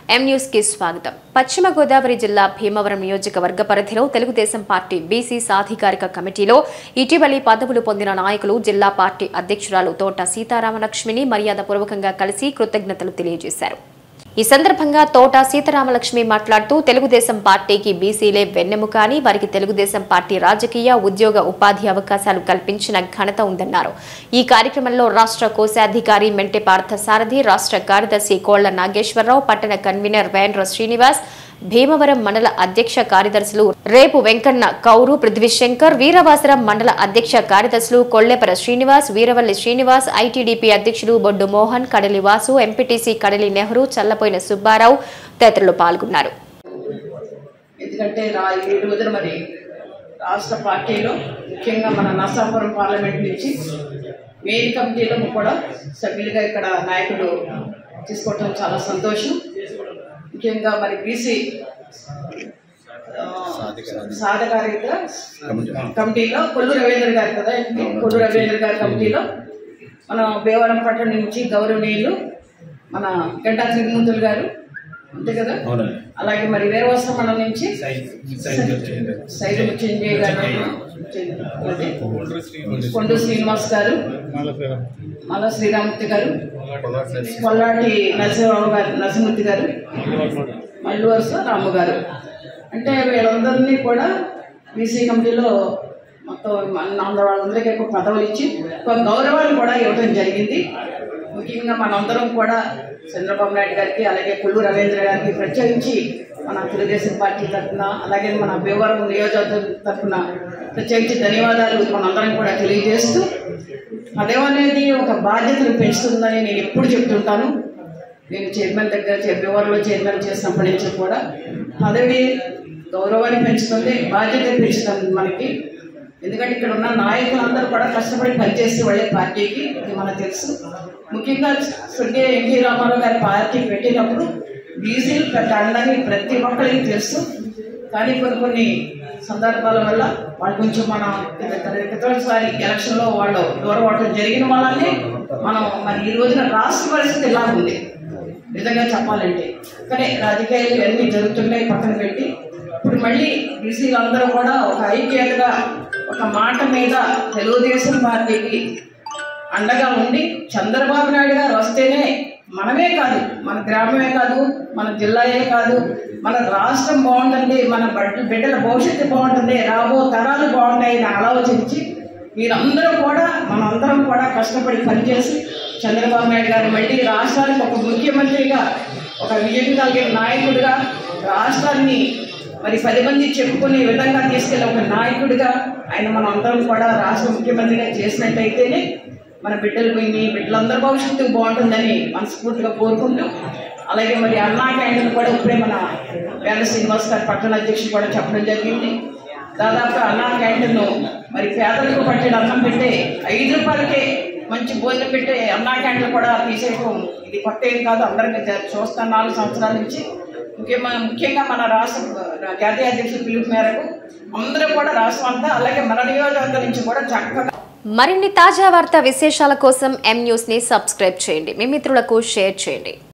M news కి స్వాగతం పశ్చిమ గోదావరి జిల్లా భీమవరం నియోజకవర్గ పరిధిలో తెలుగుదేశం పార్టీ బీసీ సాధికారిక కమిటీలో ఇటీవలి పదవులు పొందిన నాయకులు జిల్లా పార్టీ అధ్యక్షురాలు తోట సీతారామలక్ష్మిని మర్యాదపూర్వకంగా కలిసి కృతజ్ఞతలు తెలియజేశారు ఈ సందర్భంగా తోట సీతారామలక్ష్మి మాట్లాడుతూ తెలుగుదేశం పార్టీకి బీసీలే వెన్నెముక అని వారికి తెలుగుదేశం పార్టీ రాజకీయ ఉద్యోగ ఉపాధి అవకాశాలు కల్పించిన ఘనత ఉందన్నారు ఈ కార్యక్రమంలో రాష్ట్ర కోశాధికారి మెంటె పార్థసారథి రాష్ట్ర కార్యదర్శి కోళ్ల నాగేశ్వరరావు పట్టణ కన్వీనర్ వేంద్ర శ్రీనివాస్ భీమవరం మండల అధ్యక్ష కార్యదర్శులు రేపు వెంకన్న కౌరు పృథ్వీశంకర్ వీరవాసరం మండల అధ్యక్ష కార్యదర్శులు కొల్లేపర శ్రీనివాస్ వీరవల్లి శ్రీనివాస్ ఐటీడీపీ అధ్యక్షులు బొడ్డు మోహన్ కడలి వాసు ఎంపీటీసీ కడలి నెహ్రూ చల్లపోయిన సుబ్బారావు తదితరులు పాల్గొన్నారు ఎందుకంటే రా ఈ రోజున మరి రాష్ట్ర పార్టీలో ముఖ్యంగా మన నర్సాపురం పార్లమెంట్ నుంచి మెయిన్ కమిటీలో కూడా సభ్యులుగా ఇక్కడ నాయకుడు తీసుకోవటం చాలా సంతోషం ముఖ్యంగా మరి బీసీ సాధకారిత కమిటీలో కొల్లు రవీంద్ర గారు కదా కొల్లు రవీంద్ర గారి కమిటీలో మన భీమవరం పట్టణం నుంచి గౌరవనీయులు మన గంటా త్రిమూర్తులు గారు అంతే కదా అలాగే మరి వీరవస్త్ర మండలం నుంచి సైదు ముచ్చింజయ్ గారు అదే, కొండు శ్రీనివాస్ గారు మల్ల శ్రీరామూర్తి గారు కొల్లాటి నరసింహరావు గారు నరసింహమూర్తి గారు మల్లు వరుస రాము గారు అంటే వీళ్ళందరినీ కూడా బీసీ కమిటీలో మొత్తం మన అందరూ వాళ్ళందరికీ ఎక్కువ పదవులు ఇచ్చి ఒక గౌరవాలు కూడా ఇవ్వడం జరిగింది ముఖ్యంగా మనందరం కూడా చంద్రబాబు నాయుడు గారికి అలాగే కొల్లు రవీంద్ర గారికి ప్రత్యేకించి మన తెలుగుదేశం పార్టీ తరఫున అలాగే మన భీమవరం నియోజకవర్గం తరఫున ప్రత్యేకించి ధన్యవాదాలు మనందరం కూడా తెలియజేస్తూ పదవి అనేది ఒక బాధ్యతను పెంచుతుందని నేను ఎప్పుడు చెప్తుంటాను నేను చైర్మన్ దగ్గర చే- భీమవరంలో చైర్మన్ చేసినప్పటి నుంచి కూడా పదవి గౌరవాన్ని పెంచుతుంది బాధ్యత పెంచుతుంది మనకి ఎందుకంటే ఇక్కడ ఉన్న నాయకులందరూ కూడా కష్టపడి పనిచేసే వాళ్ళే పార్టీకి ఇది మనకు తెలుసు ముఖ్యంగా స్వర్గీయ ఎన్టీ రామారావు గారి పార్టీ పెట్టినప్పుడు బీసీలు పెద్ద అండని ప్రతి ఒక్కరికి తెలుసు కానీ కొన్ని కొన్ని సందర్భాల వల్ల వాళ్ళు కొంచెం మనం క్రితంసారి ఎలక్షన్లో వాళ్ళు దూరం అవడం జరిగిన వాళ్ళని మనం మరి ఈ రోజున రాష్ట్ర పరిస్థితి ఎలా ఉంది నిజంగా చెప్పాలంటే కానీ రాజకీయాలు ఇవన్నీ జరుగుతుంటాయి పక్కన పెట్టి ఇప్పుడు మళ్ళీ బీసీలు అందరూ కూడా ఒక ఐక్యతగా ఒక మాట మీద తెలుగుదేశం పార్టీకి అండగా ఉండి చంద్రబాబు నాయుడు గారు వస్తేనే మనమే కాదు మన గ్రామమే కాదు మన జిల్లాయే కాదు మన రాష్ట్రం బాగుంటుంది మన బడ్- బిడ్డల భవిష్యత్తు బాగుంటుంది రాబో తరాలు బాగుంటాయని ఆలోచించి మీరందరూ కూడా మనందరం కూడా కష్టపడి పనిచేసి చంద్రబాబు నాయుడు గారు మళ్ళీ రాష్ట్రానికి ఒక ముఖ్యమంత్రిగా ఒక విజయం కలిగిన నాయకుడిగా రాష్ట్రాన్ని మరి పది మంది చెప్పుకునే విధంగా తీసుకెళ్ళే ఒక నాయకుడిగా ఆయన మనం అందరం కూడా రాష్ట్ర ముఖ్యమంత్రిగా చేసినట్టయితేనే మన బిడ్డలు మీ బిడ్డలందరి భవిష్యత్తు బాగుంటుందని మనస్ఫూర్తిగా కోరుకుంటూ అలాగే మరి అన్నా క్యాంటీన్ కూడా ఇప్పుడే మన వేద శ్రీనివాస్ గారు పట్టణ అధ్యక్షుడు కూడా చెప్పడం జరిగింది దాదాపు అన్నా క్యాంటీన్ మరి పేదలకు పట్టిన అన్నం పెట్టే ఐదు రూపాయలకే మంచి భోజనం పెట్టే అన్నా క్యాంటీన్ కూడా తీసేయడం ఇది కొత్త ఏం కాదు అందరికీ జ- చూస్తాను నాలుగు సంవత్సరాల నుంచి ముఖ్యంగా ముఖ్యంగా మన రాష్ట్ర జాతీయ అధ్యక్షుల పిలుపు మేరకు అందరూ కూడా రాష్ట్రం అంతా అలాగే మన నియోజకవర్గం నుంచి కూడా చక్కగా మరిన్ని తాజా వార్తా విశేషాల కోసం ఎం న్యూస్ ని సబ్స్క్రైబ్ చేయండి మీ మిత్రులకు షేర్ చేయండి